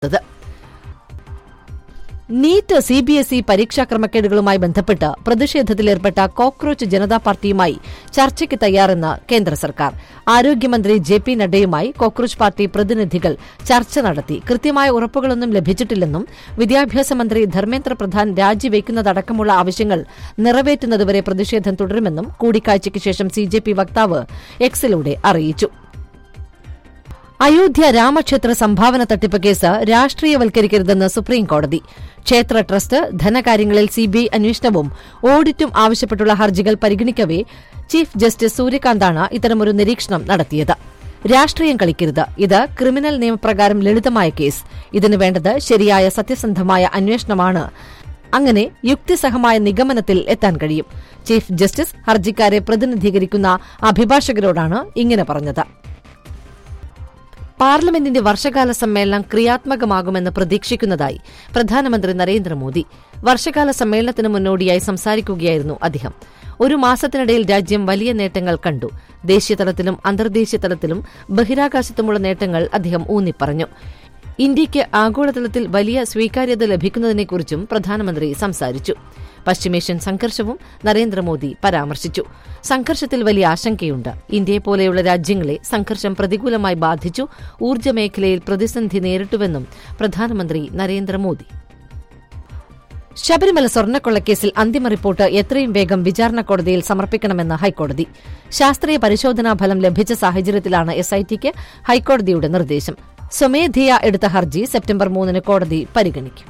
NEET C B S E പരീക്ഷാ ക്രമക്കേടുകളുമായി ബന്ധപ്പെട്ട് പ്രതിഷേധത്തിലേർപ്പെട്ട കോക്രോച്ച് ജനതാ പാർട്ടിയുമായി ചർച്ചയ്ക്ക് തയ്യാറെന്ന് കേന്ദ്ര സർക്കാർ ആരോഗ്യമന്ത്രി ജെ പി നഡ്ഡയുമായി കോക്രോച്ച് പാർട്ടി പ്രതിനിധികൾ ചർച്ച നടത്തി കൃത്യമായ ഉറപ്പുകളൊന്നും ലഭിച്ചിട്ടില്ലെന്നും വിദ്യാഭ്യാസ മന്ത്രി ധർമ്മേന്ദ്ര പ്രധാൻ രാജിവെക്കുന്നതടക്കമുള്ള ആവശ്യങ്ങൾ നിറവേറ്റുന്നതുവരെ പ്രതിഷേധം തുടരുമെന്നും കൂടിക്കാഴ്ചയ്ക്ക് ശേഷം സി ജെ പി വക്താവ് എക്സിലൂടെ അറിയിച്ചു അയോധ്യ രാമക്ഷേത്ര സംഭാവന തട്ടിപ്പ് കേസ് രാഷ്ട്രീയവൽക്കരിക്കരുതെന്ന് സുപ്രീംകോടതി ക്ഷേത്ര ട്രസ്റ്റ് ധനകാര്യങ്ങളിൽ സിബിഐ അന്വേഷണവും ഓഡിറ്റും ആവശ്യപ്പെട്ടുള്ള ഹർജികൾ പരിഗണിക്കവേ ചീഫ് ജസ്റ്റിസ് സൂര്യകാന്താണ് ഇത്തരമൊരു നിരീക്ഷണം നടത്തിയത് രാഷ്ട്രീയം കളിക്കരുത് ഇത് ക്രിമിനൽ നിയമപ്രകാരം ലളിതമായ കേസ് ഇതിന് വേണ്ടത് ശരിയായ സത്യസന്ധമായ അന്വേഷണമാണ് അങ്ങനെ യുക്തിസഹമായ നിഗമനത്തിൽ എത്താൻ കഴിയും ചീഫ് ജസ്റ്റിസ് ഹർജിക്കാരെ പ്രതിനിധീകരിക്കുന്ന അഭിഭാഷകരോടാണ് ഇങ്ങനെ പറഞ്ഞത് പാർലമെന്റിന്റെ വർഷകാല സമ്മേളനം ക്രിയാത്മകമാകുമെന്ന് പ്രതീക്ഷിക്കുന്നതായി പ്രധാനമന്ത്രി നരേന്ദ്രമോദി വർഷകാല സമ്മേളനത്തിന് മുന്നോടിയായി സംസാരിക്കുകയായിരുന്നു അദ്ദേഹം ഒരു മാസത്തിനിടയിൽ രാജ്യം വലിയ നേട്ടങ്ങൾ കണ്ടു ദേശീയതലത്തിലും അന്തർദേശീയ തലത്തിലും ബഹിരാകാശത്തുമുള്ള നേട്ടങ്ങൾ അദ്ദേഹം ഊന്നിപ്പറഞ്ഞു ഇന്ത്യയ്ക്ക് ആഗോളതലത്തിൽ വലിയ സ്വീകാര്യത ലഭിക്കുന്നതിനെക്കുറിച്ചും പ്രധാനമന്ത്രി സംസാരിച്ചു പശ്ചിമേഷ്യൻ സംഘർഷവും നരേന്ദ്രമോദി പരാമർശിച്ചു സംഘർഷത്തിൽ വലിയ ആശങ്കയുണ്ട് ഇന്ത്യയെപ്പോലെയുള്ള രാജ്യങ്ങളെ സംഘർഷം പ്രതികൂലമായി ബാധിച്ചു ഊർജ്ജ മേഖലയിൽ പ്രതിസന്ധി നേരിട്ടുവെന്നും പ്രധാനമന്ത്രി നരേന്ദ്രമോദി ശബരിമല സ്വർണ്ണക്കൊള്ളക്കേസിൽ അന്തിമ റിപ്പോർട്ട് എത്രയും വേഗം വിചാരണ കോടതിയിൽ സമർപ്പിക്കണമെന്ന് ഹൈക്കോടതി ശാസ്ത്രീയ പരിശോധനാ ഫലം ലഭിച്ച സാഹചര്യത്തിലാണ് എസ്ഐടിക്ക് ഹൈക്കോടതിയുടെ നിർദ്ദേശം സ്വമേധയാ എടുത്ത ഹർജി സെപ്റ്റംബർ മൂന്നിന് കോടതി പരിഗണിക്കും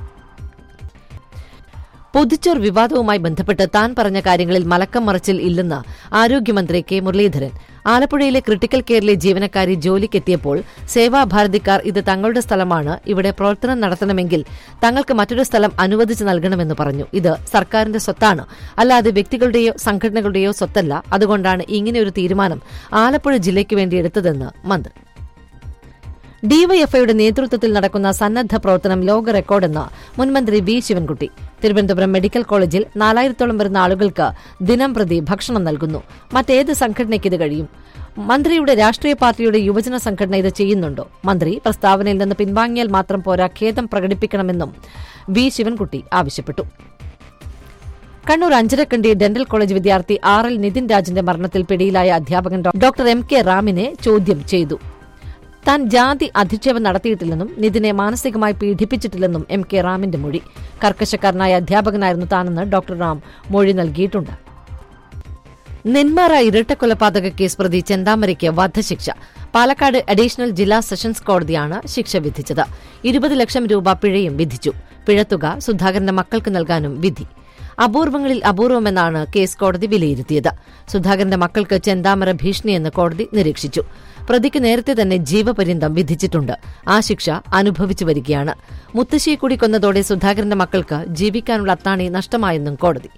പൊതിച്ചോർ വിവാദവുമായി ബന്ധപ്പെട്ട് താൻ പറഞ്ഞ കാര്യങ്ങളിൽ മലക്കം മറിച്ചിൽ ഇല്ലെന്ന് ആരോഗ്യമന്ത്രി കെ മുരളീധരൻ ആലപ്പുഴയിലെ ക്രിട്ടിക്കൽ കെയറിലെ ജീവനക്കാരി ജോലിക്കെത്തിയപ്പോൾ സേവാഭാരതിക്കാർ ഇത് തങ്ങളുടെ സ്ഥലമാണ് ഇവിടെ പ്രവർത്തനം നടത്തണമെങ്കിൽ തങ്ങൾക്ക് മറ്റൊരു സ്ഥലം അനുവദിച്ചു നൽകണമെന്ന് പറഞ്ഞു ഇത് സർക്കാരിന്റെ സ്വത്താണ് അല്ലാതെ വ്യക്തികളുടെയോ സംഘടനകളുടെയോ സ്വത്തല്ല അതുകൊണ്ടാണ് ഇങ്ങനെയൊരു തീരുമാനം ആലപ്പുഴ ജില്ലയ്ക്ക് വേണ്ടി എടുത്തതെന്ന് മന്ത്രി ഡിവൈഎഫ്ഐയുടെ നേതൃത്വത്തിൽ നടക്കുന്ന സന്നദ്ധ പ്രവർത്തനം ലോക റെക്കോർഡെന്ന് മുൻമന്ത്രി വി ശിവൻകുട്ടി തിരുവനന്തപുരം മെഡിക്കൽ കോളേജിൽ നാലായിരത്തോളം വരുന്ന ആളുകൾക്ക് ദിനം പ്രതി ഭക്ഷണം നൽകുന്നു മറ്റേത് സംഘടനയ്ക്ക് ഇത് കഴിയും മന്ത്രിയുടെ രാഷ്ട്രീയ പാർട്ടിയുടെ യുവജന സംഘടന ഇത് ചെയ്യുന്നുണ്ടോ മന്ത്രി പ്രസ്താവനയിൽ നിന്ന് പിൻവാങ്ങിയാൽ മാത്രം പോരാ ഖേദം പ്രകടിപ്പിക്കണമെന്നും വി ശിവൻകുട്ടി ആവശ്യപ്പെട്ടു കണ്ണൂർ അഞ്ചരക്കണ്ടി ഡെന്റൽ കോളേജ് വിദ്യാർത്ഥി ആർ എൽ നിതിൻ രാജിന്റെ മരണത്തിൽ പിടിയിലായ അധ്യാപകൻ ഡോക്ടർ എം കെ റാമിനെ ചോദ്യം ചെയ്തു താൻ ജാതി അധിക്ഷേപം നടത്തിയിട്ടില്ലെന്നും നിതിനെ മാനസികമായി പീഡിപ്പിച്ചിട്ടില്ലെന്നും എം കെ റാമിന്റെ മൊഴി കർക്കശക്കാരനായ അധ്യാപകനായിരുന്നു താനെന്ന് ഡോക്ടർ റാം മൊഴി നൽകിയിട്ടുണ്ട് നെന്മാറ ഇരട്ടക്കൊലപാതക കേസ് പ്രതി ചെന്താമരയ്ക്ക് വധശിക്ഷ പാലക്കാട് അഡീഷണൽ ജില്ലാ സെഷൻസ് കോടതിയാണ് ശിക്ഷ വിധിച്ചത് ഇരുപത് ലക്ഷം രൂപ പിഴയും വിധിച്ചു പിഴത്തുക സുധാകരന്റെ മക്കൾക്ക് നൽകാനും വിധി അപൂർവങ്ങളിൽ അപൂർവമെന്നാണ് കേസ് കോടതി വിലയിരുത്തിയത് സുധാകരന്റെ മക്കൾക്ക് ചെന്താമര ഭീഷണിയെന്ന് കോടതി നിരീക്ഷിച്ചു പ്രതിക്ക് നേരത്തെ തന്നെ ജീവപര്യന്തം വിധിച്ചിട്ടുണ്ട് ആ ശിക്ഷ അനുഭവിച്ചു വരികയാണ് മുത്തശ്ശിയെ കൂടി കൊന്നതോടെ സുധാകരന്റെ മക്കൾക്ക് ജീവിക്കാനുള്ള അത്താണി നഷ്ടമായെന്നും കോടതി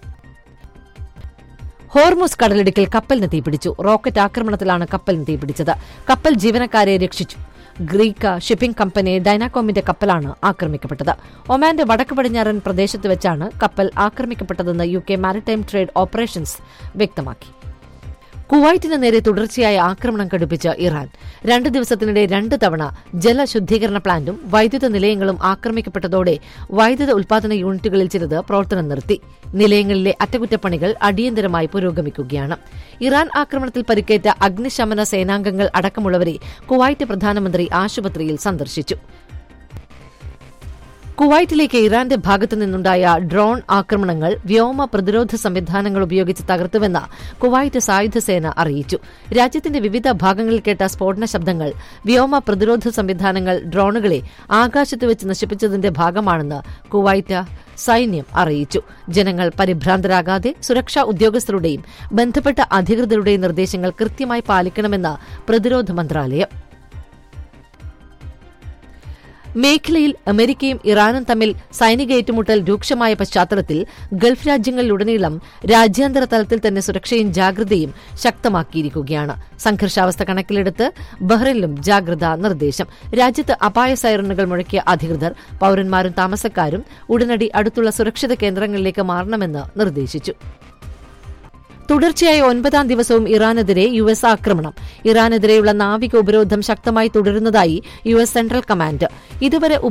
ഹോർമുസ് കടലിടുക്കിൽ കപ്പലിന് തീപിടിച്ചു റോക്കറ്റ് ആക്രമണത്തിലാണ് കപ്പലിന് തീപിടിച്ചത് കപ്പൽ ജീവനക്കാരെ രക്ഷിച്ചു ഗ്രീക്ക് ഷിപ്പിംഗ് കമ്പനി ഡൈനാകോമിന്റെ കപ്പലാണ് ആക്രമിക്കപ്പെട്ടത് ഒമാന്റെ വടക്ക് പടിഞ്ഞാറൻ പ്രദേശത്ത് വെച്ചാണ് കപ്പൽ ആക്രമിക്കപ്പെട്ടതെന്ന് U K maritime trade operations വ്യക്തമാക്കി കുവൈറ്റിന് നേരെ തുടർച്ചയായ ആക്രമണം കടുപ്പിച്ച് ഇറാൻ രണ്ട് ദിവസത്തിനിടെ രണ്ട് തവണ ജലശുദ്ധീകരണ പ്ലാന്റും വൈദ്യുത നിലയങ്ങളും ആക്രമിക്കപ്പെട്ടതോടെ വൈദ്യുത ഉൽപാദന യൂണിറ്റുകളിൽ ചിലത് പ്രവർത്തനം നിർത്തി നിലയങ്ങളിലെ അറ്റകുറ്റപ്പണികൾ അടിയന്തരമായി പുരോഗമിക്കുകയാണ് ഇറാൻ ആക്രമണത്തിൽ പരിക്കേറ്റ അഗ്നിശമന സേനാംഗങ്ങൾ അടക്കമുള്ളവരെ കുവൈറ്റ് പ്രധാനമന്ത്രി ആശുപത്രിയിൽ സന്ദർശിച്ചു കുവൈറ്റിലേക്ക് ഇറാന്റെ ഭാഗത്തു നിന്നുണ്ടായ ഡ്രോൺ ആക്രമണങ്ങൾ വ്യോമ പ്രതിരോധ സംവിധാനങ്ങൾ ഉപയോഗിച്ച് തകർത്തുവെന്ന് കുവൈറ്റ് സായുധസേന അറിയിച്ചു രാജ്യത്തിന്റെ വിവിധ ഭാഗങ്ങളിൽ കേട്ട സ്ഫോടന ശബ്ദങ്ങൾ വ്യോമ പ്രതിരോധ സംവിധാനങ്ങൾ ഡ്രോണുകളെ ആകാശത്ത് വെച്ച് നശിപ്പിച്ചതിന്റെ ഭാഗമാണെന്ന് കുവൈറ്റ് സൈന്യം അറിയിച്ചു ജനങ്ങൾ പരിഭ്രാന്തരാകാതെ സുരക്ഷാ ഉദ്യോഗസ്ഥരുടെയും ബന്ധപ്പെട്ട അധികൃതരുടെയും നിർദ്ദേശങ്ങൾ കൃത്യമായി പാലിക്കണമെന്ന് പ്രതിരോധ മന്ത്രാലയം മേഖലയിൽ അമേരിക്കയും ഇറാനും തമ്മിൽ സൈനിക ഏറ്റുമുട്ടൽ രൂക്ഷമായ പശ്ചാത്തലത്തിൽ ഗൾഫ് രാജ്യങ്ങളിലുടനീളം രാജ്യാന്തര തലത്തിൽ തന്നെ സുരക്ഷയും ജാഗ്രതയും ശക്തമാക്കിയിരിക്കുകയാണ് സംഘർഷാവസ്ഥ കണക്കിലെടുത്ത് ബഹ്റിനിലും ജാഗ്രതാ നിർദ്ദേശം രാജ്യത്ത് അപായ സൈറണുകൾ മുഴക്കിയ അധികൃതർ പൌരന്മാരും താമസക്കാരും ഉടനടി അടുത്തുള്ള സുരക്ഷിത കേന്ദ്രങ്ങളിലേക്ക് മാറണമെന്ന് നിർദ്ദേശിച്ചു തുടർച്ചയായ ഒൻപതാം ദിവസവും ഇറാനെതിരെ യു എസ് ആക്രമണം ഇറാനെതിരെയുള്ള നാവിക ഉപരോധം ശക്തമായി തുടരുന്നതായി യു എസ് സെൻട്രൽ കമാൻഡ് ഇതുവരെ